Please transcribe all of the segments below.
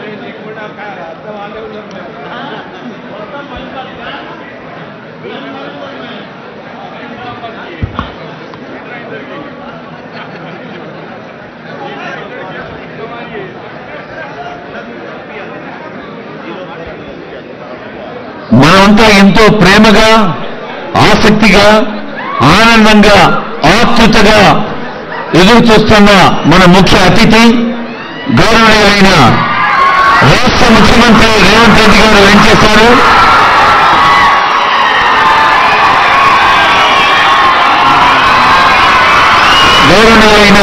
మనమంతా ఎంతో ప్రేమగా ఆసక్తిగా ఆనందంగా ఆతృతగా ఎదురు చూస్తున్న మన ముఖ్య అతిథి గౌరవనీయులైన రాష్ట్ర ముఖ్యమంత్రి రేవంత్ రెడ్డి గారు వెంచేశారు గౌరవనీయులైన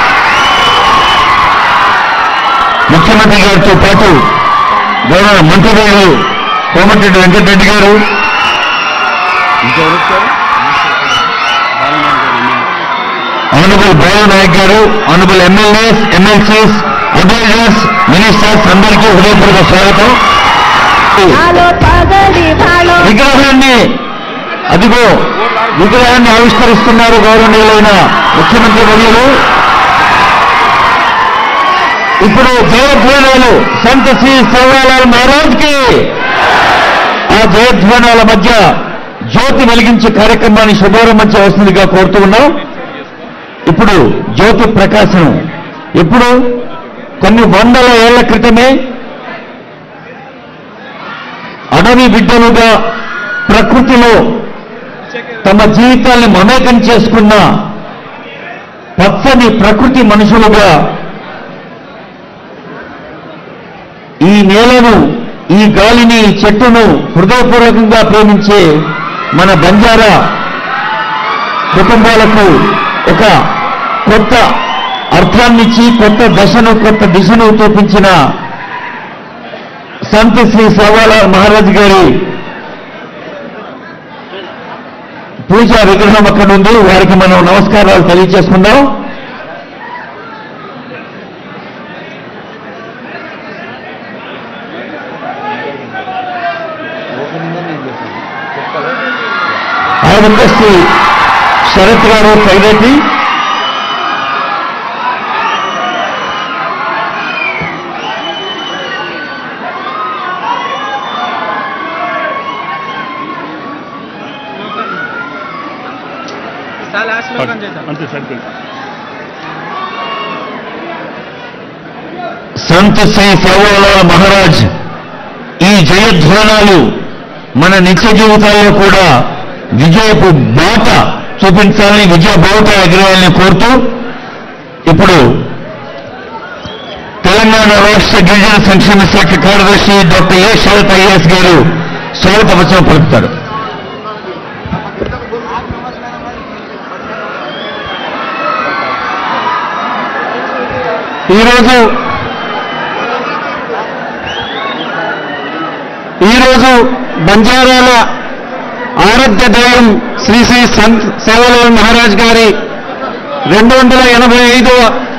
ముఖ్యమంత్రి గారితో పాటు గౌరవ మంత్రివర్యులు కోమటిరెడ్డి వెంకటరెడ్డి గారు honourable Balu Naik garu honourable MLAs MLCs advisers ministers అందరికీ హృదయపూర్వక స్వాగతం ভালো পাগলি ভালো విగ్రహాన్ని అదిగో విగ్రహాన్ని ఆవిష్కరిస్తున్నారు గౌరవనీయులైన ముఖ్యమంత్రి వర్యులు ఇప్పుడు జయధ్వానాలు సంత శ్రీ సర్వాలాల్ మహారాజ్ కి ఆ జయధ్వానాల మధ్య జ్యోతి వెలిగించే కార్యక్రమాన్ని శుభారంభం చేయవలసిందిగా కోరుతూ ఉన్నాం ఇప్పుడు జ్యోతి ప్రకాశనం ఇప్పుడు కొన్ని వందల ఏళ్ల క్రితమే అడవి బిడ్డలుగా ప్రకృతిలో తమ జీవితాన్ని మమేకం చేసుకున్న పచ్చని ప్రకృతి మనుషులుగా ఈ నేలను ఈ గాలిని ఈ చెట్టును హృదయపూర్వకంగా ప్రేమించే మన బంజారా కుటుంబాలకు ఒక కొత్త అర్థాన్నిచ్చి కొత్త దశను కొత్త దిశను చూపించిన సంత శ్రీ సవాల మహారాజ్ గారి పూజా విగ్రహం అక్కడ ఉంది వారికి మనం నమస్కారాలు తెలియజేసుకుందాం I request the Sharat Garu Kaidati. Sir last లో చేద్దాం అంతే సరిపోయింది సంత్ శ్రీ సర్వలాల్ మహారాజ్ ఈ జయధ్వానాలు మన నిత్య జీవితాల్లో కూడా విజయపు బాట చూపించాలని విజయ బాట ఎగరేయాలని కోరుతూ ఇప్పుడు తెలంగాణ రాష్ట్ర గిరిజన సంక్షేమ శాఖ కార్యదర్శి డాక్టర్ ఏ శరత్ ఐఎస్ గారు స్వాగత వచనం పలుకుతారు ఈరోజు ఈరోజు బంజారాల ఆరాధ్య దైవం శ్రీ శ్రీ సంత్ సేవలాల్ మహారాజ్ గారి రెండు వందల ఎనభై ఐదవ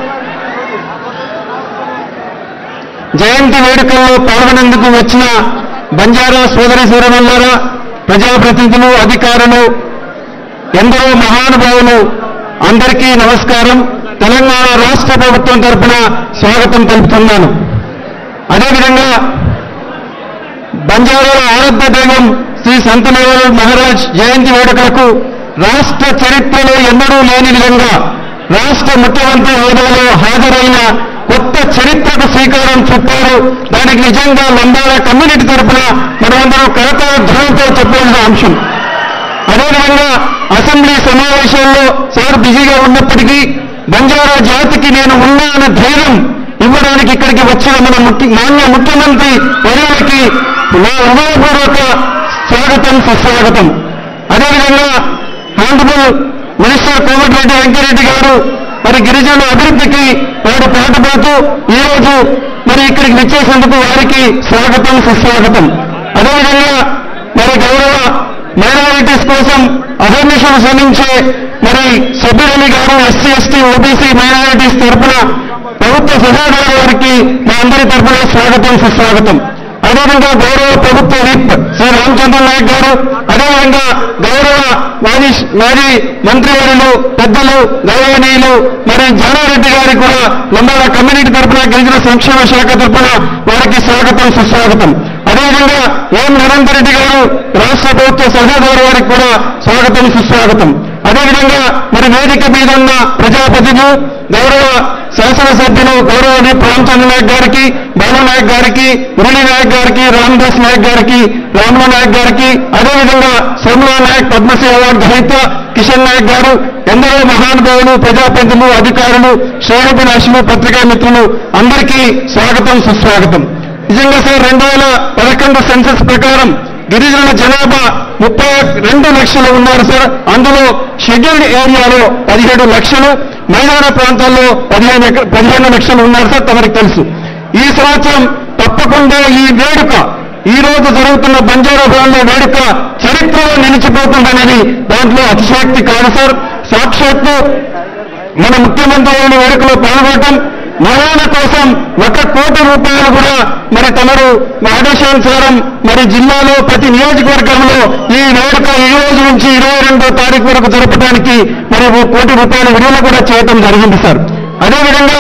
జయంతి వేడుకల్లో పాల్గొనేందుకు వచ్చిన బంజారా సోదరి సోదరులారా ప్రజాప్రతినిధులు అధికారులు ఎందరో మహానుభావులు అందరికీ నమస్కారం తెలంగాణ రాష్ట్ర ప్రభుత్వం తరపున స్వాగతం తెలుపుతున్నాను అదేవిధంగా బంజారాల ఆరాధ్య దైవం శ్రీ సంతనేవల్ మహారాజ్ జయంతి వేడుకలకు రాష్ట్ర చరిత్రలో ఎన్నడూ లేని విధంగా రాష్ట్ర ముఖ్యమంత్రి హోదాలో హాజరైన కొత్త చరిత్రకు శ్రీకారం చుట్టారు దానికి నిజంగా లంబాడ కమ్యూనిటీ తరపున మనమందరం కరతాళ ధ్వనంతో చెప్పాల్సిన అంశం అదేవిధంగా అసెంబ్లీ సమావేశాల్లో సార్ బిజీగా ఉన్నప్పటికీ బంజారా జాతికి నేను ఉన్నా అనే ధైర్యం ఇవ్వడానికి ఇక్కడికి వచ్చిన మన ముఖ్య మాన్య ముఖ్యమంత్రి వర్యులకి నా హృదయపూర్వక స్వాగతం సుస్వాగతం అదేవిధంగా ఆనరబుల్ మినిస్టర్ కోమటిరెడ్డి వెంకరెడ్డి గారు మరి గిరిజనుల అభివృద్ధికి వారు పాటుపడుతూ ఈ రోజు మరి ఇక్కడికి విచ్చేసేందుకు వారికి స్వాగతం సుస్వాగతం అదేవిధంగా మరి గౌరవ మైనారిటీస్ కోసం అహర్నిశలు శ్రమించే మరి సభ్యులని గారు ఎస్సీ ఎస్టీ ఓబీసీ మైనారిటీస్ తరఫున ప్రభుత్వ సహాయకుల వారికి మా అందరి తరఫున స్వాగతం సుస్వాగతం అదేవిధంగా గౌరవ ప్రభుత్వ విప్ శ్రీ రామచంద్ర నాయక్ గారు అదేవిధంగా గౌరవ మాజీ మాజీ మంత్రివర్యులు పెద్దలు గౌరవనీయులు మరి జానారెడ్డి గారికి కూడా లంబాడ కమ్యూనిటీ తరఫున గిరిజన సంక్షేమ శాఖ తరఫున వారికి స్వాగతం సుస్వాగతం అదేవిధంగా ఎం నరేందర్ రెడ్డి గారు రాష్ట్ర ప్రభుత్వ సలహాదారు వారికి కూడా స్వాగతం సుస్వాగతం అదేవిధంగా మరి వేదిక మీద ఉన్న ప్రజాప్రతినిధులు గౌరవ శాసనసభ్యులు గౌరవ విప్ రామచంద్ర నాయక్ గారికి బాలు నాయక్ గారికి మురళీ నాయక్ గారికి రామదాస్ నాయక్ గారికి రాముల నాయక్ గారికి అదేవిధంగా సోమలా నాయక్ పద్మశ్రీ అవార్డు గ్రహీత కిషన్ నాయక్ గారు ఎందరో మహానుభావులు ప్రజాప్రతినిధులు అధికారులు శ్రేయోభిలాషులు పత్రికా మిత్రులు అందరికీ స్వాగతం సుస్వాగతం నిజంగా సార్ రెండు వేల పదకొండు సెన్సస్ ప్రకారం గిరిజనుల జనాభా ముప్పై రెండు లక్షలు ఉన్నారు సార్ అందులో షెడ్యూల్డ్ ఏరియాలో పదిహేడు లక్షలు మైదాన ప్రాంతాల్లో పదిహేను ఎక- పదిహేను లక్షలు ఉన్నారు సార్ తమరికి తెలుసు ఈ సంవత్సరం తప్పకుండా ఈ వేడుక ఈ రోజు జరుగుతున్న బంజారా భవన్లో వేడుక చరిత్రలో నిలిచిపోతుందనేది దాంట్లో అతిశక్తి కాదు సార్ సాక్షాత్తు మన ముఖ్యమంత్రి గారి వేడుకలో పాల్గొనడం మహిళల కోసం ఒక కోటి రూపాయలు కూడా మరి తమరు ఆదేశానుసారం మరి జిల్లాలో ప్రతి నియోజకవర్గంలో ఈ వేడుక ఈ రోజు నుంచి ఇరవై రెండో తారీఖు వరకు జరపడానికి మరి ఓ కోటి రూపాయల విడుదల కూడా చేయడం జరిగింది సార్ అదేవిధంగా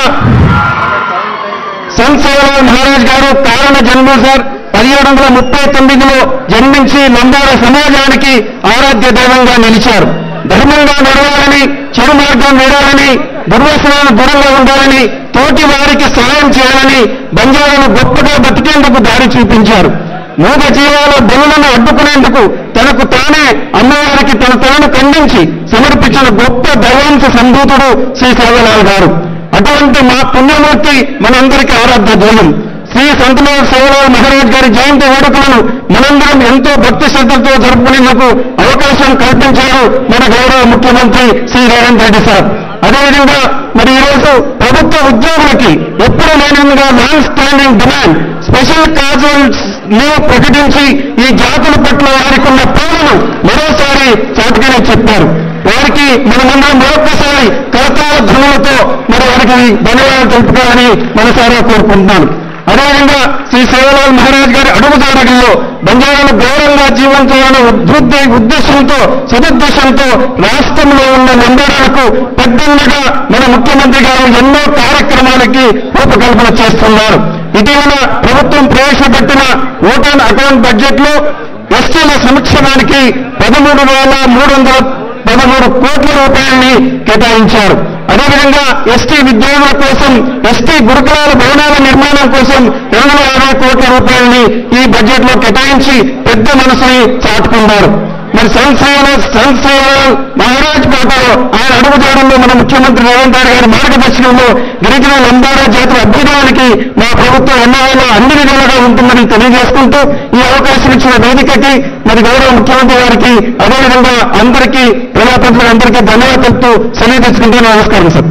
సంసేవరావు మహారాజ్ గారు కారణ జన్మ సార్ పదిహేడు వందల ముప్పై తొమ్మిదిలో జన్మించి లంబాడ సమాజానికి ఆరాధ్య దైవంగా నిలిచారు ధర్మంగా నడవాలని చెడు మార్గం వీడాలని దుర్వ్యసనాలు దూరంగా ఉండాలని తోటి వారికి సహాయం చేయాలని బంజారాను గొప్పగా బతికేందుకు దారి చూపించారు మూగ జీవాల బలులను అడ్డుకునేందుకు తనకు తానే అమ్మవారికి తన తనను ఖండించి సమర్పించిన గొప్ప దైవాంశ సంభూతుడు శ్రీ సేవలాల్ గారు అటువంటి మా పుణ్యమూర్తి మనందరికీ ఆరాధ్య దైవం శ్రీ సంతమాల సేవలాల్ మహారాజ్ గారి జయంతి వేడుకలను మనందరం ఎంతో భక్తి శ్రద్ధలతో జరుపుకునేందుకు అవకాశం కల్పించారు మన గౌరవ ముఖ్యమంత్రి శ్రీ రేవంత్ రెడ్డి సార్ అదేవిధంగా మరి ఈరోజు ప్రభుత్వ ఉద్యోగులకి ఎప్పుడు లేనిగా non standing demand special casual leave ప్రకటించి ఈ జాతుల పట్ల వారికి ఉన్న ప్రేమను మరోసారి చాటుగానే చెప్పారు వారికి మనమందరం మరొక్కసారి కరతాల ధ్వనులతో మరి వారికి ధన్యవాదాలు తెలుపుకోవాలని మనసారా కోరుకుంటున్నాను అదేవిధంగా శ్రీ సేవలాల్ మహారాజ్ గారి అడుగుదాడగల్లో బంజారాలు గౌరవంగా జీవించాలనే ఉద్బుద్ధి ఉద్దేశంతో సదుద్దేశంతో రాష్ట్రంలో ఉన్న నంబరాలకు పెద్దలుగా మన ముఖ్యమంత్రి గారు ఎన్నో కార్యక్రమాలకి రూపకల్పన చేస్తున్నారు ఇటీవల ప్రభుత్వం ప్రవేశపెట్టిన ఓటాన్ అకౌంట్ బడ్జెట్ లో ఎస్టీల సంక్షేమానికి పదమూడు వేల మూడు వందల పదమూడు కోట్ల రూపాయల్ని కేటాయించారు అదేవిధంగా ఎస్టీ విద్యార్థుల కోసం ఎస్టీ గురుకులాల భవనాల నిర్మాణం కోసం రెండు వందల యాభై కోట్ల రూపాయలని ఈ బడ్జెట్ లో కేటాయించి పెద్ద మనసుని చాటుకున్నారు మరి సంక్షేమ సంక్షేమ మహారాజ్ పాటలో ఆయన అడుగుజాడల్లో మన ముఖ్యమంత్రి రేవంత్ రెడ్డి గారి మార్గదర్శనంలో గిరిజన లంబాడా జాతర అభ్యుదయానికి మా ప్రభుత్వం ఎన్నో అన్ని విధాలుగా ఉంటుందని తెలియజేసుకుంటూ ఈ అవకాశం ఇచ్చిన వేదికకి మరి గౌరవ ముఖ్యమంత్రి గారికి అదేవిధంగా అందరికీ ప్రజాప్రతినిధులందరికీ ధన్యవాదాలు తెలుపుతూ సెలవు తెచ్చుకుంటూ నమస్కారం సార్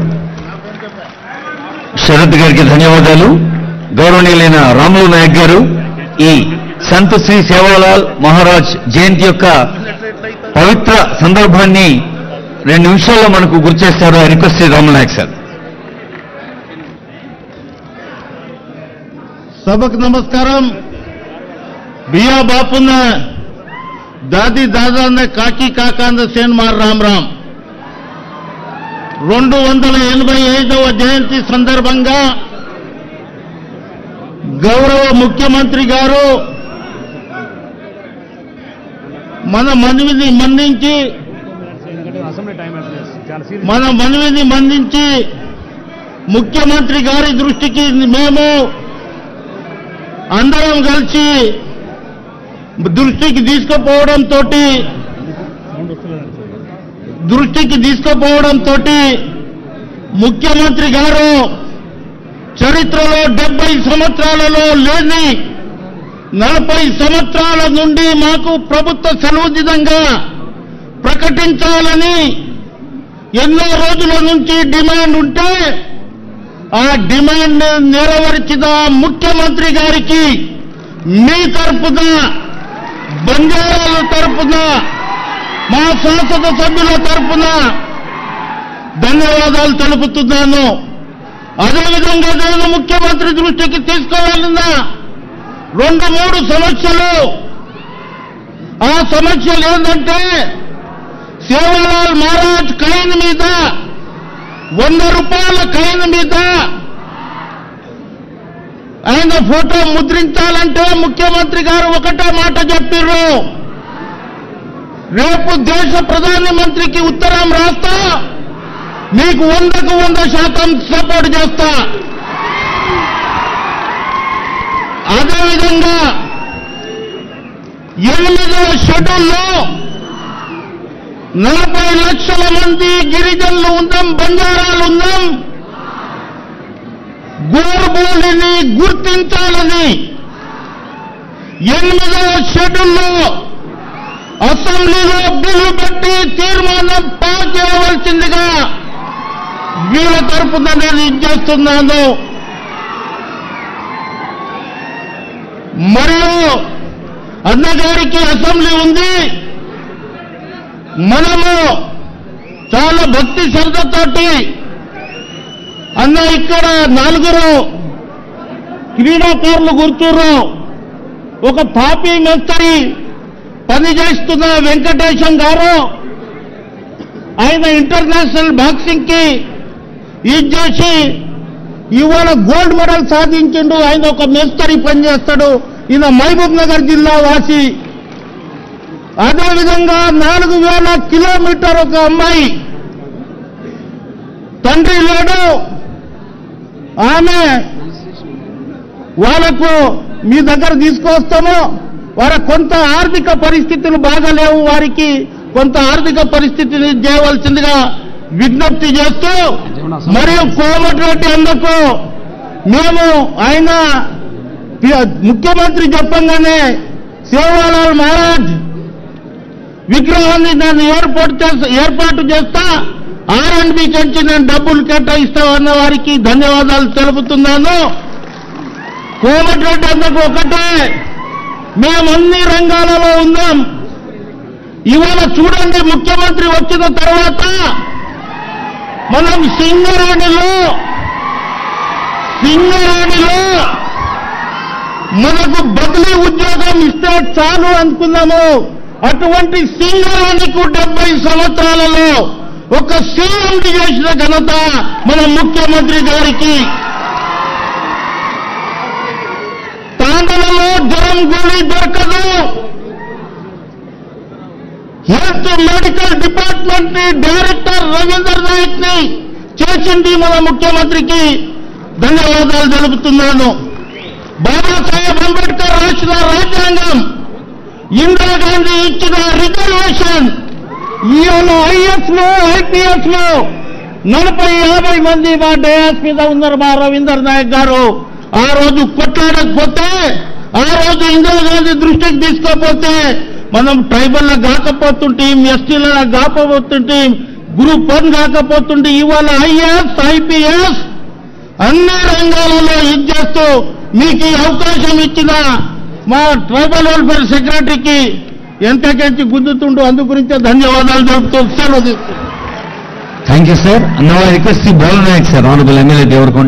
శరత్ గారికి ధన్యవాదాలు గౌరవనీయులైన రాములు నాయక్ గారు ఈ సంత్ శ్రీ సేవాలాల్ మహారాజ్ జయంతి యొక్క పవిత్ర సందర్భాన్ని రెండు నిమిషాల్లో మనకు గుర్తు చేస్తారు I request Sri Ramulu Naik sir सबक नमस्कारम बिया बापुन దాది దాదాన్న కాకి కాకాంద సేన్ మార్ రామ్ రామ్ రెండు వందల ఎనభై ఐదవ జయంతి సందర్భంగా గౌరవ ముఖ్యమంత్రి గారు మన మనవిని మన్నించి మన మనవిని మన్నించి ముఖ్యమంత్రి గారి దృష్టికి మేము అందరం కలిసి దృష్టికి తీసుకుపోవడంతో దృష్టికి తీసుకుపోవడంతో ముఖ్యమంత్రి గారు చరిత్రలో డెబ్బై సంవత్సరాలలో లేని నలభై సంవత్సరాల నుండి మాకు ప్రభుత్వ సెలవుదినంగా ప్రకటించాలని ఎన్నో రోజుల నుంచి డిమాండ్ ఉంటే ఆ డిమాండ్ నెరవేర్చిన ముఖ్యమంత్రి గారికి మీ తరపున బంజారాల తరపున మా సంసద సభ్యుల తరపున ధన్యవాదాలు తెలుపుతున్నాను అదేవిధంగా నేను ముఖ్యమంత్రి దృష్టికి తీసుకోవాలన్నా రెండు మూడు సమస్యలు ఆ సమస్యలు ఏంటంటే సేవాలాల్ మహారాజ్ కైన్ మీద వంద రూపాయల కైన్ మీద ఆయన ఫోటో ముద్రించాలంటే ముఖ్యమంత్రి గారు ఒకటే మాట చెప్పిర్రు రేపు దేశ ప్రధాని మంత్రికి ఉత్తరం రాస్తా మీకు వందకు వంద శాతం సపోర్ట్ చేస్తా అదేవిధంగా ఎనిమిదవ షెడ్యూల్లో నలభై లక్షల మంది గిరిజనులు ఉందాం బంజారాలు ఉందాం గోరుబోలిని గుర్తించాలని ఎనిమిదవ షెడ్యూల్లో అసెంబ్లీలో బిల్లు పెట్టి తీర్మానం పాస్ చేయవలసిందిగా వీళ్ళ తరపున నేను ఇచ్చేస్తున్నాను మరియు అన్నగారికి అసెంబ్లీ ఉంది మనము చాలా భక్తి శ్రద్ధతోటి అన్న ఇక్కడ నలుగురు క్రీడాకారులు కూర్చుర్రు ఒక తాపీ మేస్త్రి పని చేస్తున్న వెంకటేశం గారు ఆయన ఇంటర్నేషనల్ బాక్సింగ్ కి ఇది చేసి ఇవాళ గోల్డ్ మెడల్ సాధించిండు ఆయన ఒక మేస్త్రి పని చేస్తాడు ఈయన మహబూబ్ నగర్ జిల్లా వాసి అదేవిధంగా నాలుగు వేల కిలోమీటర్ ఒక అమ్మాయి తండ్రి లేడు ఆమె వాళ్ళకు మీ దగ్గర తీసుకొస్తాము వారి కొంత ఆర్థిక పరిస్థితులు బాగాలేవు వారికి కొంత ఆర్థిక పరిస్థితిని చేయవలసిందిగా విజ్ఞప్తి చేస్తూ మరియు కోమటిరెడ్డి అందుకు మేము ఆయన పి- ముఖ్యమంత్రి చెప్పంగానే సేవాలాల్ మహారాజ్ విగ్రహాన్ని నేను ఏర్పాటు చేస్తా ఏర్పాటు చేస్తా ఆర్ అండ్ బి కంచి నేను డబ్బులు కేటాయిస్తామన్న వారికి ధన్యవాదాలు తెలుపుతున్నాను కోమటిరెడ్డి అందుకు ఒకటే మేము అన్ని రంగాలలో ఉన్నాం ఇవాళ చూడండి ముఖ్యమంత్రి వచ్చిన తర్వాత మనం సింగరేణిలో సింగరేణిలో మనకు బదిలీ ఉద్యోగం ఇస్తే చాలు అనుకున్నాము అటువంటి సింగరేణికు డెబ్బై సంవత్సరాలలో ఒక సీఎం చేసిన ఘనత మన ముఖ్యమంత్రి గారికి తాండలలో జ్వరం గోళీ దొరకదు హెల్త్ మెడికల్ డిపార్ట్మెంట్ ని డైరెక్టర్ రవీందర్ నాయక్ ని చేసింది మన ముఖ్యమంత్రికి ధన్యవాదాలు తెలుపుతున్నాను బాబాసాహెబ్ అంబేద్కర్ రాసిన రాజ్యాంగం ఇందిరాగాంధీ ఇచ్చిన రిజర్వేషన్ ఇవాళ ఐఎస్ లో ఐపీఎస్ లో నలభై యాభై మంది మా డయాస్ మీద ఉన్నారు మా రవీందర్ నాయక్ గారు ఆ రోజు కొట్లాడకపోతే ఆ రోజు ఇందిరాగాంధీ దృష్టికి తీసుకోకపోతే మనం ట్రైబల్ కాకపోతుంటే ఎస్టీల కాకపోతుంటే గ్రూప్ వన్ కాకపోతుంటే ఇవాళ ఐఏఎస్ ఐపీఎస్ అన్ని రంగాలలో ఇది చేస్తూ మీకు ఈ అవకాశం ఇచ్చిన మా ట్రైబల్ వెల్ఫేర్ సెక్రటరీకి ఎంతకెంచి గుద్దుతుండో అందు గురించే ధన్యవాదాలు తెలుపుతూ సెలవు తీసుకుంటున్నాను. Thank you sir now I request the Bal Naik sir honourable MLA Devarakonda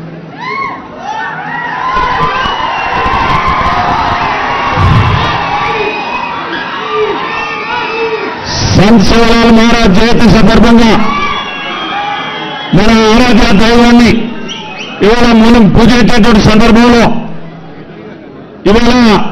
Sant Shivalal Maharaj Jayanti సందర్భంగా మన ఆరాధ్య దైవాన్ని ఇవాళ మనం పూజించేటువంటి సందర్భంలో ఇవాళ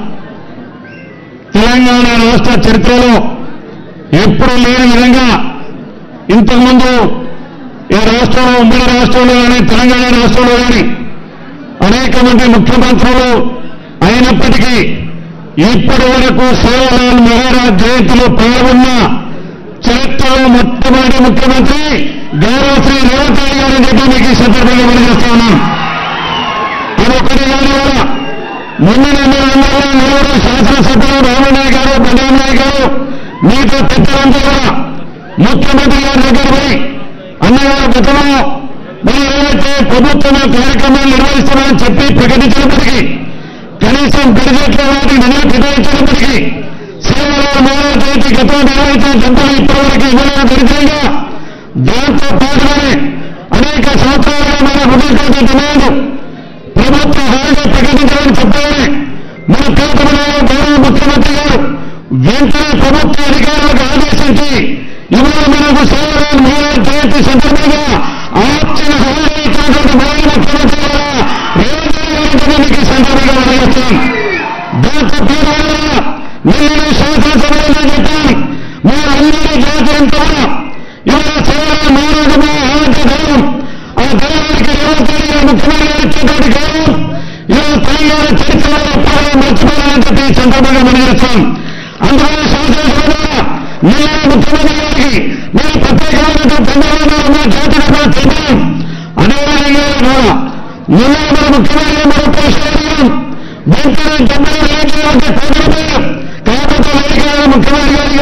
తెలంగాణ రాష్ట్ర చరిత్రలో ఎప్పుడూ లేని విధంగా ఇంతకుముందు ఈ రాష్ట్రంలో ఉమ్మడి రాష్ట్రంలో కానీ తెలంగాణ రాష్ట్రంలో కానీ అనేక మంది ముఖ్యమంత్రులు అయినప్పటికీ ఇప్పటి వరకు సేవలాల్ మహారాజ్ జయంతిలో పాల్గొన్న చరిత్రలో మొట్టమొదటి ముఖ్యమంత్రి గౌరవ శ్రీ రేవంత్ రెడ్డి గారిని చెప్పి మీకు ఈ సందర్భంగా తెలియజేస్తా ఉన్నాను అదొకటి కాదు కూడా మొన్న నిన్న ఎమ్మెల్యే నలుగురు శాసనసభ్యులు రామనాయ్ గారు బండారాయ్ గారు మీతో పెద్దలంతా కూడా ముఖ్యమంత్రి గారి దగ్గర పోయి అన్నగారు గతంలో మరి ఏవైతే ప్రభుత్వం కార్యక్రమాలు నిర్వహిస్తున్నామని చెప్పి ప్రకటించినప్పటికీ కనీసం బడ్జెట్లో వాటికి నిధులు కేటాయించినప్పటికీ సేవల మహారాజ్ జయంతి గతంలో ఏవైతే జంతువులు ఇప్పటివరకు ఇవ్వలేని దరిద్రంగా దాంతో పాటుగానే అనేక సంవత్సరాలుగా మన ప్రభుత్వం డిమాండ్ ప్రభుత్వ హామీగా ప్రకటించాలని చెప్పాలని మన ప్రియతమైన గౌరవ ముఖ్యమంత్రి గారు వెంటనే ప్రభుత్వ అధికారులకు ఆదేశించి ఇవాళ మనకు సోదరులు మహిళా జయంతి సందర్భంగా ఆర్చన హాజరైనటువంటి మహిళా ముఖ్యమంత్రి గారు రేవంత్ సందర్భంగా అడగచ్చాం దాంతో పూర్వంగా నేను శాసనసభలో చెప్పాను మా అందరి జాతరంతో ఇవాళ సోదరులు మానవుడు ఆరోగ్య దైవం ఆ దైవానికి రేవంత్ రెడ్డి గారు ముఖ్యమంత్రి ఇచ్చేటువంటి గౌరవం ఇవాళ తెలంగాణ చరిత్రలో ఎప్పుడూ మర్చిపోవాలని చెప్పి ఈ సందర్భంగా మనం చేస్తాం అందువల్ల శాసనసభలో నేను ముఖ్యమంత్రి గారికి నేను ప్రత్యేకమైనటువంటి ధన్యవాదాలు మా జాతి కూడా చెప్పాను అదేవిధంగా కూడా నిన్న మన ముఖ్యమంత్రి మరో పరిష్కారం వెంటనే డెబ్బై ఐదు వందల కోట్ల రూపాయలు కాకపోతే అధికారులు ముఖ్యమంత్రి గారి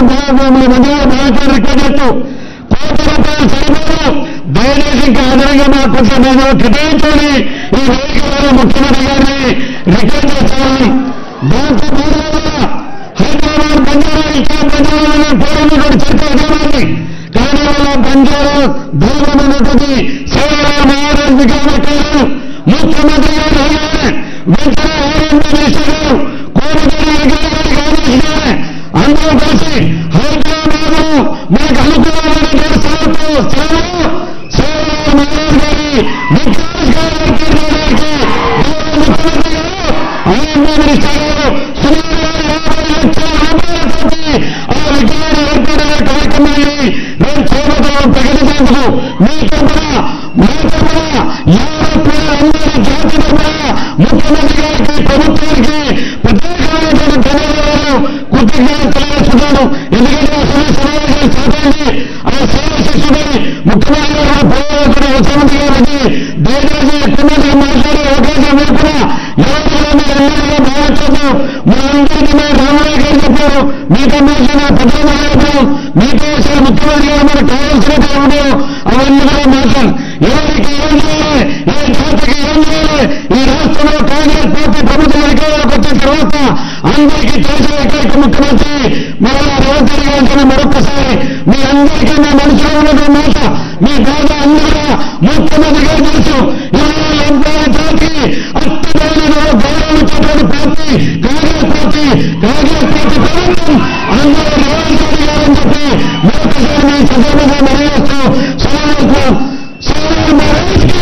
మంత్రి రిక్వెస్ట్ చేస్తూ కోట్ల రూపాయలు సరిపోదు దయచేసి ఇంకా అదనంగా మా కొంచెం మేము కేటాయించాలి ఈ వేదికలో ముఖ్యమంత్రి గారిని రిక్వెస్ట్ చేస్తాను దాంతో పాటుగా హైదరాబాద్ బంజారా ఇంకా బంజారాలో పోరాడినటువంటి చరిత్ర అదేమంది కానీ వాళ్ళ బంజారా దైవమైనటువంటి సేవల మహారాజ్ విగ్రహం ముఖ్యమంత్రి గారు అలాగే వెంటనే ఆరోగ్య మినిస్టర్ గారు కోమటిరెడ్డి వెంకయ్య గారికి ఆదేశించారు అందరూ కలిసి హైదరాబాద్ మనకు అనుకూలమైన స్థలంతో స్థలంలో సేవల మహారాజ్ గారి వికాస్ గారి ఏర్పాటు చేయడానికి ముఖ్యమంత్రి గారు ఆరోగ్య మినిస్టర్ గారు సుమారు యాభై లక్షల రూపాయలతోటి ఆ విగ్రహాన్ని ఏర్పాటు కార్యక్రమాన్ని నేను చేపట్టాలని ప్రకటించేందుకు మీ తరఫున మా తరఫున యావత్ అందరి జాతి తరఫున ముఖ్యమంత్రి గారికి ప్రభుత్వానికి ప్రత్యేకమైనటువంటి ధన్యవాదాలు కృతజ్ఞతలు తెలియజేస్తున్నాను ఎందుకంటే ఆ సమయ సమావేశం సాధండి ఆ సేవ శిక్షుడి ముఖ్యమంత్రి గారు పోరాడుతున్న ముఖ్యమంత్రి గారికి దయచేసి ఎక్కువ మందికి మాట్లాడే అవకాశం లేకుండా ఎవరికైనా మీరు ఎమ్మెల్యేగా భావించదు మా అందరికీ మేము రామరావు గారు చెప్పారు మీతో మాట్లాడిన ప్రధాన చెప్పారు మీతో అసలు ముఖ్యమంత్రి గారు మనకు కావాల్సిన ఏమిటో అవన్నీ కూడా మాట్లాడు ఎవరికి ఏం చేయాలి ఏ జాతికి ఏం చేయాలి ఈ రాష్ట్రంలో కాంగ్రెస్ పార్టీ ప్రభుత్వం అధికారంలోకి వచ్చిన తర్వాత అందరికీ తెలిసిన ఏకైక ముఖ్యమంత్రి మన రేవంత్ రెడ్డి గారికి మరొకసారి మీ అందరికీ నా మనసులో ఉన్నటువంటి మాట మీ బాధ అందరూ ముఖ్యమంత్రి గారు తెలుసు ఇవాళ ఎంప్లాయీ జాతికి అత్యున్నతమైన గౌరవం ఇచ్చేటువంటి party Congress party Congress party ప్రభుత్వం అందరూ రేవంత్ రెడ్డి గారు అని చెప్పి మరొకసారి మీ సందర్భంగా మనవేస్తూ సోదరులకు సోదరు మహారాజ్కి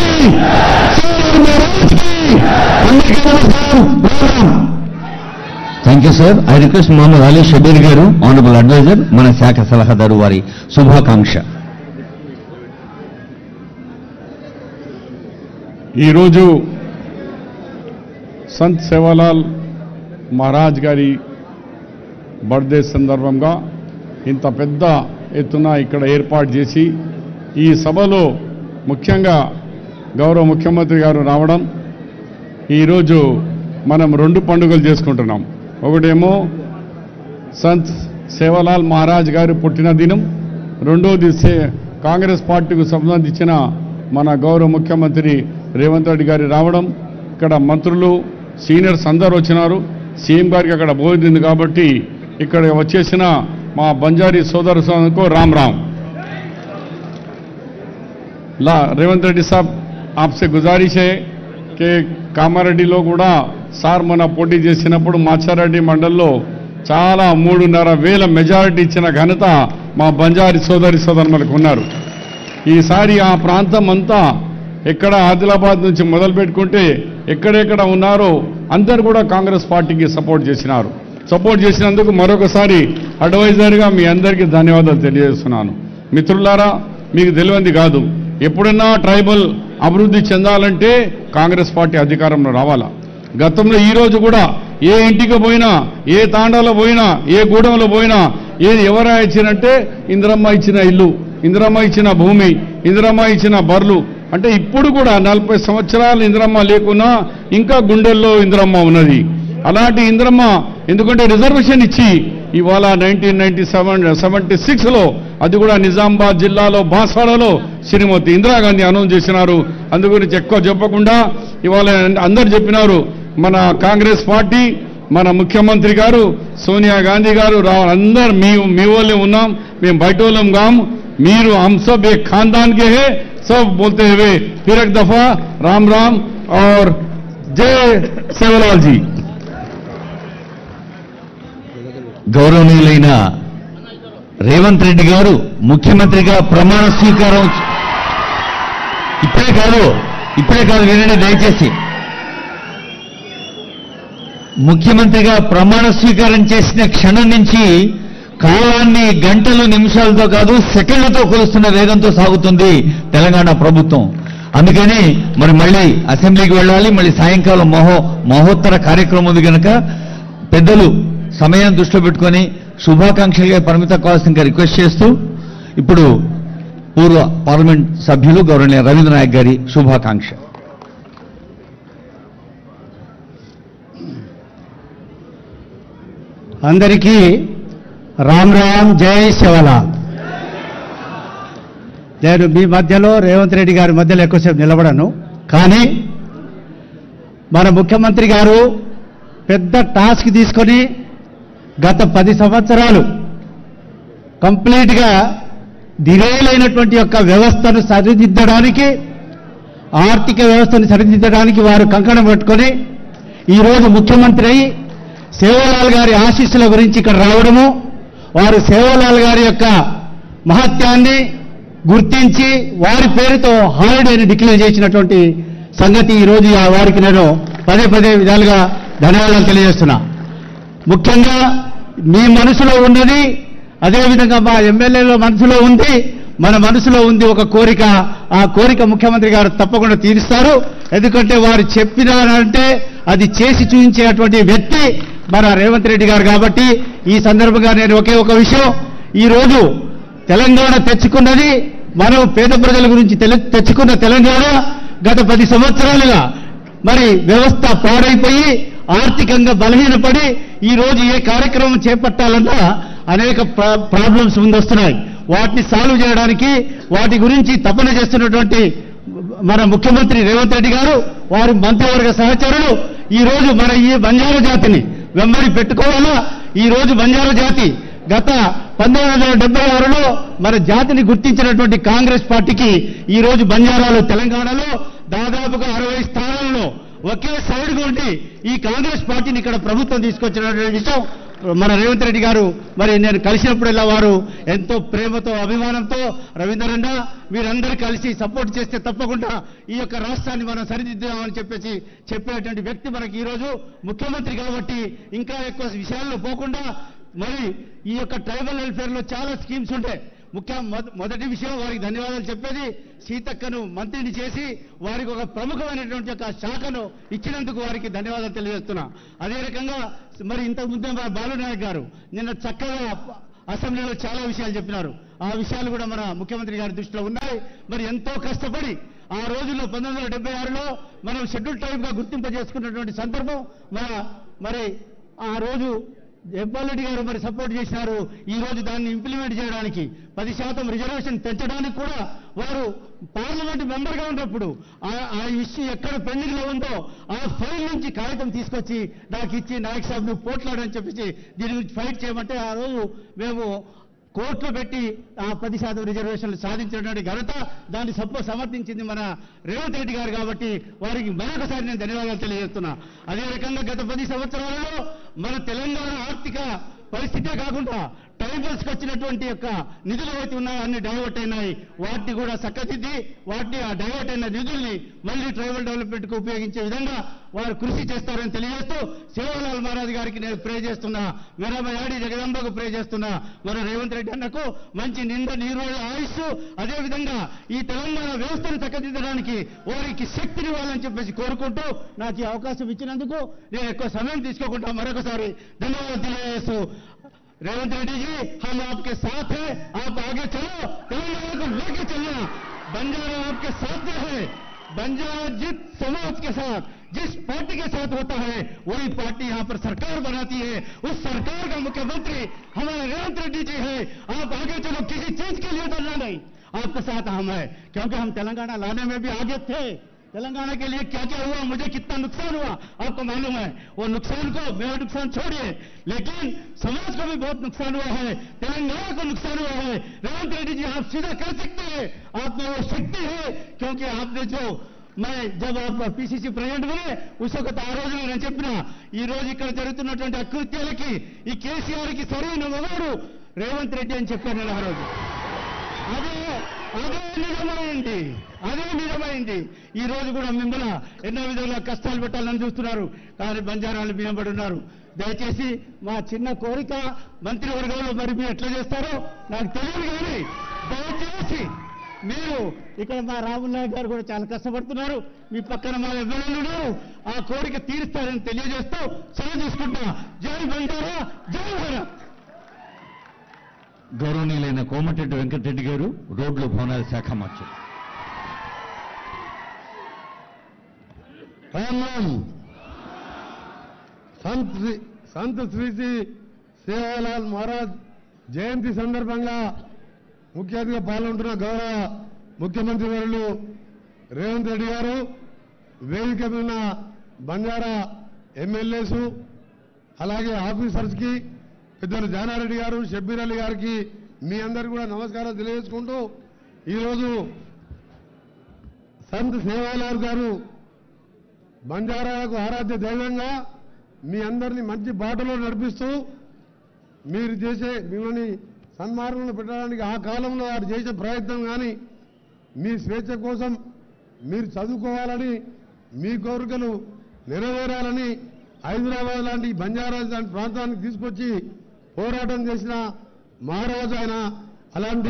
సోదరు మహారాజ్కి అందరికీ నమస్కారం Ram thank you sir I request Mohammed Ali Shabbir garu honourable advisor మన శాఖ సలహాదారు వారి శుభాకాంక్ష ఈరోజు సంత్ సేవాలాల్ మహారాజ్ గారి బర్త్డే సందర్భంగా ఇంత పెద్ద ఎత్తున ఇక్కడ ఏర్పాటు చేసి ఈ సభలో ముఖ్యంగా గౌరవ ముఖ్యమంత్రి గారు రావడం ఈరోజు మనం రెండు పండుగలు చేసుకుంటున్నాం ఒకటేమో సంత్ సేవలాల్ మహారాజ్ గారి పుట్టిన దినం రెండోది సే- కాంగ్రెస్ పార్టీకి సంబంధించిన మన గౌరవ ముఖ్యమంత్రి రేవంత్ రెడ్డి గారి రావడం ఇక్కడ మంత్రులు సీనియర్స్ అందరూ వచ్చినారు సీఎం గారికి అక్కడ పోయింది కాబట్టి ఇక్కడ వచ్చేసిన మా బంజారీ సోదర సోదరులకు రామ్ రామ్ లా రేవంత్ రెడ్డి సాబ్ ఆప్సే గుజారిష్ హై కే కామారెడ్డిలో కూడా సార్ మన పోటీ చేసినప్పుడు మాచారెడ్డి మండల్లో చాలా మూడున్నర వేల మెజారిటీ ఇచ్చిన ఘనత మా బంజారి సోదరి సోదరులకు ఉన్నారు ఈసారి ఆ ప్రాంతం అంతా ఎక్కడ ఆదిలాబాద్ నుంచి మొదలు పెట్టుకుంటే ఎక్కడెక్కడ ఉన్నారో అందరు కూడా కాంగ్రెస్ పార్టీకి సపోర్ట్ చేసినారు సపోర్ట్ చేసినందుకు మరొకసారి అడ్వైజర్గా మీ అందరికీ ధన్యవాదాలు తెలియజేస్తున్నాను మిత్రులారా మీకు తెలియంది కాదు ఎప్పుడన్నా ట్రైబల్ అభివృద్ధి చెందాలంటే కాంగ్రెస్ పార్టీ అధికారంలో రావాలా గతంలో ఈ రోజు కూడా ఏ ఇంటికి పోయినా ఏ తాండాలో పోయినా ఏ గూడెంలో పోయినా ఏది ఎవరా ఇచ్చినంటే ఇందిరమ్మ ఇచ్చిన ఇల్లు ఇందిరమ్మ ఇచ్చిన భూమి ఇందిరమ్మ ఇచ్చిన బర్లు అంటే ఇప్పుడు కూడా నలభై సంవత్సరాలు ఇందిరమ్మ లేకున్నా ఇంకా గుండెల్లో ఇందిరమ్మ ఉన్నది అలాంటి ఇందిరమ్మ ఎందుకంటే రిజర్వేషన్ ఇచ్చి ఇవాళ నైన్టీన్ నైన్టీ సెవెన్ సెవెంటీ సిక్స్లో అది కూడా నిజామాబాద్ జిల్లాలో బాన్స్వాడలో శ్రీమతి ఇందిరాగాంధీ అనౌన్స్ చేసినారు అందు గురించి ఎక్కువ చెప్పకుండా ఇవాళ అందరు చెప్పినారు మన కాంగ్రెస్ పార్టీ మన ముఖ్యమంత్రి గారు సోనియా గాంధీ గారు రా అందరు మీ మీ వాళ్ళే ఉన్నాం మేము బయట వాళ్ళం కాం మీరు हम सब एक खानदान के हैं सब बोलते हुए फिर एक दफा राम राम और जय सेवलाल जी గౌరవనీయులైన రేవంత్ రెడ్డి గారు ముఖ్యమంత్రిగా ప్రమాణ స్వీకారం ఇప్పుడే కాదు ఇప్పుడే కాదు వినండి దయచేసి ముఖ్యమంత్రిగా ప్రమాణ స్వీకారం చేసిన క్షణం నుంచి కాలాన్ని గంటలు నిమిషాలతో కాదు సెకండ్లతో కొలుస్తున్న వేగంతో సాగుతుంది తెలంగాణ ప్రభుత్వం అందుకని మరి మళ్ళీ అసెంబ్లీకి వెళ్ళాలి మళ్ళీ సాయంకాలం మహో మహోత్తర కార్యక్రమం ఉంది కనుక పెద్దలు సమయం దృష్టిలో పెట్టుకొని శుభాకాంక్షలుగా పరిమితం కావాల్సిందిగా రిక్వెస్ట్ చేస్తూ ఇప్పుడు పూర్వ పార్లమెంట్ సభ్యులు గౌరవనీయ రవీంద్ర నాయక్ గారి శుభాకాంక్ష అందరికీ రామ్ రామ్ జై శివలాల్ నేను మీ మధ్యలో రేవంత్ రెడ్డి గారి మధ్యలో ఎక్కువసేపు నిలబడను కానీ మన ముఖ్యమంత్రి గారు పెద్ద టాస్క్ తీసుకొని గత పది సంవత్సరాలు కంప్లీట్గా దిరేలైనటువంటి యొక్క వ్యవస్థను సరిదిద్దడానికి ఆర్థిక వ్యవస్థను సరిదిద్దడానికి వారు కంకణం పెట్టుకొని ఈరోజు ముఖ్యమంత్రి అయి సేవలాల్ గారి ఆశీస్సుల గురించి ఇక్కడ రావడము వారు సేవలాల్ గారి యొక్క మహత్యాన్ని గుర్తించి వారి పేరుతో హాలిడేని డిక్లేర్ చేసినటువంటి సంగతి ఈరోజు ఆ వారికి నేను పదే పదే విధాలుగా ధన్యవాదాలు తెలియజేస్తున్నా ముఖ్యంగా మీ మనసులో ఉన్నది అదేవిధంగా మా ఎమ్మెల్యేల మనసులో ఉంది మన మనసులో ఉంది ఒక కోరిక ఆ కోరిక ముఖ్యమంత్రి గారు తప్పకుండా తీరుస్తారు ఎందుకంటే వారు చెప్పినారంటే అది చేసి చూపించేటువంటి వ్యక్తి మన రేవంత్ రెడ్డి గారు కాబట్టి ఈ సందర్భంగా నేను ఒకే ఒక విషయం ఈ రోజు తెలంగాణ తెచ్చుకున్నది మనం పేద ప్రజల గురించి తెల- తెచ్చుకున్న తెలంగాణ గత పది సంవత్సరాలుగా మరి వ్యవస్థ పాడైపోయి ఆర్థికంగా బలహీనపడి ఈ రోజు ఏ కార్యక్రమం చేపట్టాలన్నా అనేక ప్రా- ప్రాబ్లమ్స్ ముందొస్తున్నాయి వాటిని సాల్వ్ చేయడానికి వాటి గురించి తపన చేస్తున్నటువంటి మన ముఖ్యమంత్రి రేవంత్ రెడ్డి గారు వారి మంత్రివర్గ సహచరులు ఈ రోజు మన ఈ బంజారా జాతిని వెంబడి పెట్టుకోవాలా ఈ రోజు బంజారా జాతి గత పంతొమ్మిది వందల డెబ్బై ఆరులో మన జాతిని గుర్తించినటువంటి కాంగ్రెస్ పార్టీకి ఈ రోజు బంజారాలో తెలంగాణలో దాదాపుగా అరవై స్థానాల్లో ఒకే సైడ్గా ఉండి ఈ కాంగ్రెస్ పార్టీని ఇక్కడ ప్రభుత్వం తీసుకొచ్చినటువంటి విషయం మన రేవంత్ రెడ్డి గారు మరి నేను కలిసినప్పుడల్లా వారు ఎంతో ప్రేమతో అభిమానంతో రవీంద్రన్న మీరందరూ కలిసి సపోర్ట్ చేస్తే తప్పకుండా ఈ యొక్క రాష్ట్రాన్ని మనం సరిదిద్దామని చెప్పేసి చెప్పేటువంటి వ్యక్తి మనకి ఈరోజు ముఖ్యమంత్రి కాబట్టి ఇంకా ఎక్కువ విషయాల్లో పోకుండా మరి ఈ యొక్క ట్రైబల్ వెల్ఫేర్ లో చాలా స్కీమ్స్ ఉంటాయి ముఖ్య మొద- మొదటి విషయం వారికి ధన్యవాదాలు చెప్పేది సీతక్కను మంత్రిని చేసి వారికి ఒక ప్రముఖమైనటువంటి ఒక శాఖను ఇచ్చినందుకు వారికి ధన్యవాదాలు తెలియజేస్తున్నా అదే రకంగా మరి ఇంతకు ముందే మా బాలునాయక్ గారు నిన్న చక్కగా అసెంబ్లీలో చాలా విషయాలు చెప్పినారు ఆ విషయాలు కూడా మన ముఖ్యమంత్రి గారి దృష్టిలో ఉన్నాయి మరి ఎంతో కష్టపడి ఆ రోజుల్లో పంతొమ్మిది వందల డెబ్బై ఆరులో మనం షెడ్యూల్ ట్రైబ్ గా గుర్తింపజేసుకున్నటువంటి సందర్భం మన మరి ఆ రోజు జైపాల్ రెడ్డి గారు మరి సపోర్ట్ చేసినారు ఈ రోజు దాన్ని ఇంప్లిమెంట్ చేయడానికి పది శాతం రిజర్వేషన్ పెంచడానికి కూడా వారు పార్లమెంట్ మెంబర్ గా ఉన్నప్పుడు ఆ- ఆ ఇష్యూ ఎక్కడ పెండింగ్ లో ఉందో ఆ ఫైల్ నుంచి కాగితం తీసుకొచ్చి నాకు ఇచ్చి నాయక్ సాబ్ నువ్వు పోట్లాడని చెప్పేసి దీని గురించి ఫైట్ చేయమంటే ఆ రోజు మేము కోర్టులో పెట్టి ఆ పది శాతం రిజర్వేషన్లు సాధించినటువంటి ఘనత దాన్ని సప్ప సమర్థించింది మన రేవంత్ రెడ్డి గారు కాబట్టి వారికి మరొకసారి నేను ధన్యవాదాలు తెలియజేస్తున్నా అదే రకంగా గత పది సంవత్సరాలలో మన తెలంగాణ ఆర్థిక పరిస్థితే కాకుండా ట్రైబల్స్ కి వచ్చినటువంటి యొక్క నిధులు ఏవైతే ఉన్నాయో అన్ని డైవర్ట్ అయినాయి వాటిని కూడా చక్కదిద్ది వాటిని ఆ డైవర్ట్ అయిన నిధుల్ని మళ్ళీ ట్రైబల్ డెవలప్మెంట్ కు ఉపయోగించే విధంగా వారు కృషి చేస్తారని తెలియజేస్తూ సేవలాల్ మహారాజ్ గారికి నేను ప్రే చేస్తున్నా మీరామ యాడి జగదంబకు ప్రే చేస్తున్నా మన రేవంత్ రెడ్డి అన్నకు మంచి నిండ నీరు ఆయుష్ అదే విధంగా ఈ తెలంగాణ వ్యవస్థను చక్కదిద్దడానికి వారికి శక్తిని ఇవ్వాలని చెప్పేసి కోరుకుంటూ నాకు ఈ అవకాశం ఇచ్చినందుకు నేను ఎక్కువ సమయం తీసుకోకుండా మరొకసారి ధన్యవాదాలు తెలియజేస్తూ रेवंत रेड्डी जी हम आपके साथ हैं आप आगे चलो तेलंगाना को लेके चलना बंजारा आपके साथ में है बंजारा जिस समाज के साथ जिस पार्टी के साथ होता है वही पार्टी यहाँ पर सरकार बनाती है उस सरकार का मुख्यमंत्री हमारे रेवंत रेड्डी जी है आप आगे चलो किसी चीज के लिए डरना नहीं आपके साथ हम है क्योंकि हम तेलंगाना लाने में भी आगे थे तेलंगाना के लिए क्या क्या हुआ मुझे कितना नुकसान हुआ आपको मालूम है वो नुकसान को मेरा नुकसान छोड़िए लेकिन समाज को भी बहुत नुकसान हुआ है तेलंगाना को नुकसान हुआ है रेवंत रेड्डी जी आप सीधा कर सकते हैं आप में वो शक्ति है क्योंकि आपने जो मैं जब आप पीसीसी प्रेसिडेंट बने उस वक्त ఆ రోజు నేను చెప్పిన ఈ రోజు ఇక్కడ జరుగుతున్నటువంటి అకృత్యాలకి ఈ కేసీఆర్ కి సరైన మొగాడు రేవంత్ రెడ్డి అని చెప్పాను నేను ఆ రోజు అదే అదే నిజమైంది అదే నిజమైంది ఈ రోజు కూడా మిమ్మల్ని ఎన్నో విధాలుగా కష్టాలు పెట్టాలని చూస్తున్నారు కానీ బంజారాలు బియ్యంబడి ఉన్నారు దయచేసి మా చిన్న కోరిక మంత్రివర్గంలో మరి మీరు ఎట్లా చేస్తారో నాకు తెలియదు కానీ దయచేసి మీరు ఇక్కడ మా రాముల్ నాయక్ గారు కూడా చాలా కష్టపడుతున్నారు మీ పక్కన మా ఎమ్మెల్యేలు ఉన్నారు ఆ కోరిక తీరుస్తారని తెలియజేస్తూ సెలవు తీసుకుంటా జై బంజారా జై భారత్ గౌరవనీయులైన కోమటిరెడ్డి వెంకటరెడ్డి గారు రోడ్లు భవనాల శాఖ మంత్రి राम राम సంత్ శ్రీ- సంత్ శ్రీ శ్రీ సేవాలాల్ మహారాజ్ జయంతి సందర్భంగా ముఖ్య అతిథిగా పాల్గొంటున్న గౌరవ ముఖ్యమంత్రి వర్యులు రేవంత్ రెడ్డి గారు వేదిక మీద ఉన్న బంజారా ఎమ్మెల్యేసు అలాగే ఆఫీసర్స్ కి పెద్దలు జానారెడ్డి గారు షబ్బీర్ అలీ గారికి మీ అందరికి కూడా నమస్కారం తెలియజేసుకుంటూ ఈరోజు సంత్ సేవాలాల్ గారు బంజారాలకు ఆరాధ్య దైవంగా మీ అందరినీ మంచి బాటలో నడిపిస్తూ మీరు చేసే మిమ్మల్ని సన్మార్గంలో పెట్టడానికి ఆ కాలంలో వారు చేసే ప్రయత్నం కానీ మీ స్వేచ్ఛ కోసం మీరు చదువుకోవాలని మీ కోరికలు నెరవేరాలని హైదరాబాద్ లాంటి బంజారా లాంటి ప్రాంతానికి తీసుకొచ్చి పోరాటం చేసిన మహారాజు ఆయన అలాంటి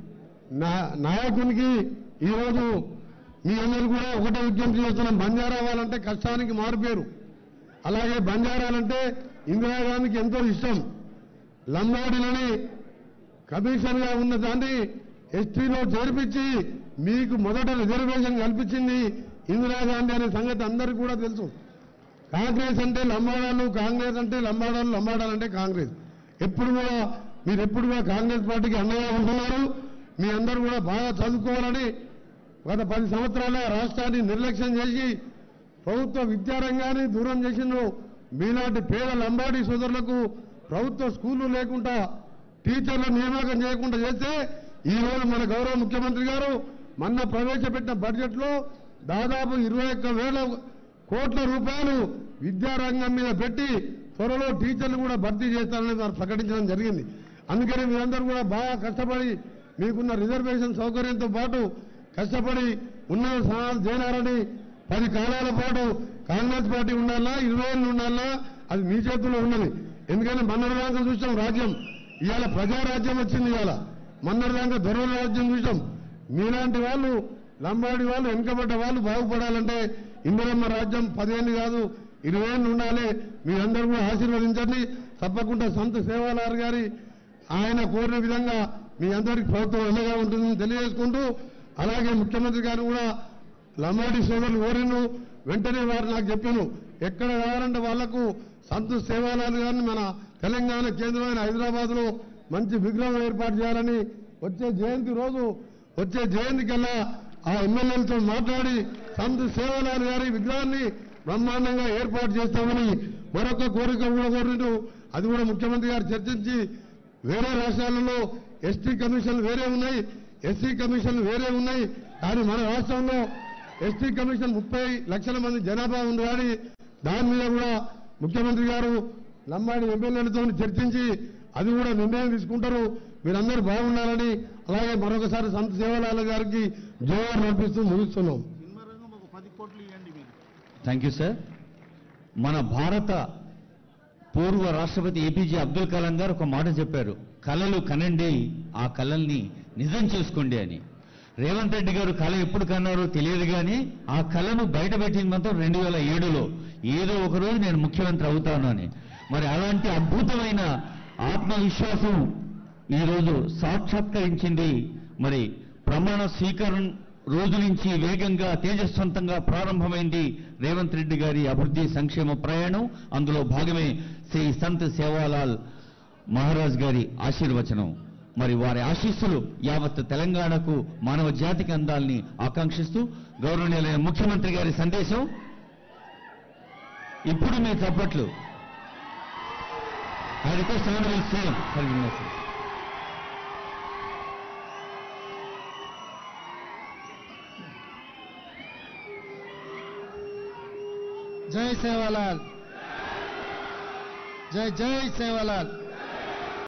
నా- నాయకునికి ఈరోజు మీ అందరూ కూడా ఒకటే విజ్ఞప్తి చేస్తున్నాం బంజారా వాళ్ళంటే కష్టానికి మారుపేరు అలాగే బంజారాలంటే ఇందిరాగాంధీకి ఎంతో ఇష్టం లంబాడీలని కమిషన్ గా ఉన్న దాన్ని ఎస్టీలో చేర్పించి మీకు మొదట రిజర్వేషన్ కల్పించింది ఇందిరాగాంధీ అనే సంగతి అందరికీ కూడా తెలుసు కాంగ్రెస్ అంటే లంబాడాలు కాంగ్రెస్ అంటే లంబాడాలు లంబాడాలు అంటే కాంగ్రెస్ ఎప్పుడు కూడా మీరు ఎప్పుడు కూడా కాంగ్రెస్ పార్టీకి అండగా ఉంటున్నారు మీ అందరూ కూడా బాగా చదువుకోవాలని గత పది సంవత్సరాల రాష్ట్రాన్ని నిర్లక్ష్యం చేసి ప్రభుత్వ విద్యారంగాన్ని దూరం చేసిండ్రు మీలాంటి పేద లంబాడి సోదరులకు ప్రభుత్వ స్కూళ్లు లేకుండా టీచర్ల నియామకం చేయకుండా చేస్తే ఈ రోజు మన గౌరవ ముఖ్యమంత్రి గారు మొన్న ప్రవేశపెట్టిన బడ్జెట్ లో దాదాపు ఇరవై ఒక్క వేల కోట్ల రూపాయలు విద్యారంగం మీద పెట్టి త్వరలో టీచర్లు కూడా భర్తీ చేస్తారని వారు ప్రకటించడం జరిగింది అందుకని మీరందరూ కూడా బాగా కష్టపడి మీకున్న రిజర్వేషన్ సౌకర్యంతో పాటు కష్టపడి ఉన్నత స్థానాలు చేరారని పది కాలాల పాటు కాంగ్రెస్ పార్టీ ఉండాలా ఇరవై ఏళ్ళు ఉండాలా అది మీ చేతుల్లో ఉన్నది ఎందుకంటే మన్నరదాకా చూసాం రాజ్యం ఇవాళ ప్రజారాజ్యం వచ్చింది ఇవాళ మన్నరదాకా దొరల రాజ్యం చూసాం మీలాంటి వాళ్ళు లంబాడి వాళ్ళు వెనుకబడ్డ వాళ్ళు బాగుపడాలంటే ఇందిరమ్మ రాజ్యం పదేళ్ళు కాదు ఇరవై ఏళ్ళు ఉండాలి మీరందరూ కూడా ఆశీర్వదించండి తప్పకుండా సంత సేవాలారు గారి ఆయన కోరిన విధంగా మీ అందరికీ ప్రభుత్వం అండగా ఉంటుందని తెలియజేసుకుంటూ అలాగే ముఖ్యమంత్రి గారు కూడా లంబాడి సోదరులు కోరిను వెంటనే వారు నాకు చెప్పాను ఎక్కడ కావాలంటే వాళ్లకు సంత సేవాలాలు గారిని మన తెలంగాణ కేంద్రమైన హైదరాబాద్ లో మంచి విగ్రహం ఏర్పాటు చేయాలని వచ్చే జయంతి రోజు వచ్చే జయంతి కల్లా ఆ ఎమ్మెల్యేలతో మాట్లాడి సంత సేవలాల్ గారి విగ్రహాన్ని బ్రహ్మాండంగా ఏర్పాటు చేస్తామని మరొక కోరిక కూడా కోరినట్టు అది కూడా ముఖ్యమంత్రి గారు చర్చించి వేరే రాష్ట్రాలలో ఎస్టీ కమిషన్లు వేరే ఉన్నాయి ఎస్సీ కమిషన్లు వేరే ఉన్నాయి కానీ మన రాష్ట్రంలో ఎస్టీ కమిషన్ ముప్పై లక్షల మంది జనాభా ఉంది కానీ దాని మీద కూడా ముఖ్యమంత్రి గారు లంబాడి ఎమ్మెల్యేలతో చర్చించి అది కూడా నిర్ణయం తీసుకుంటారు మీరందరూ బాగుండాలని అలాగే మరొకసారి సంత సేవలాల గారికి జోహార్ నడిపిస్తూ ముగిస్తున్నాం సినిమా రంగం ఒక పది కోట్లు ఇవ్వండి మీరు థ్యాంక్ యూ సార్ మన భారత పూర్వ రాష్ట్రపతి ఏపీజే అబ్దుల్ కలాం గారు ఒక మాట చెప్పారు కళలు కనండి ఆ కళల్ని నిజం చేసుకోండి అని రేవంత్ రెడ్డి గారు కళ ఎప్పుడు కన్నారో తెలియదు కానీ ఆ కళను బయటపెట్టింది మాత్రం రెండు వేల ఏడులో ఏదో ఒక రోజు నేను ముఖ్యమంత్రి అవుతాను అని మరి అలాంటి అద్భుతమైన ఆత్మవిశ్వాసం ఈరోజు సాక్షాత్కరించింది మరి ప్రమాణ స్వీకరణ రోజు నుంచి వేగంగా తేజస్వంతంగా ప్రారంభమైంది రేవంత్ రెడ్డి గారి అభివృద్ధి సంక్షేమ ప్రయాణం అందులో భాగమే శ్రీ సంత్ సేవాలాల్ మహారాజ్ గారి ఆశీర్వచనం మరి వారి ఆశీస్సులు యావత్ తెలంగాణకు మానవ జాతికి అందాలని ఆకాంక్షిస్తూ గౌరవనీయులైన ముఖ్యమంత్రి గారి సందేశం ఇప్పుడు మీ చప్పట్లు I request Honorable CM for the message. జై సేవాలాల్ జై జై సేవాలాల్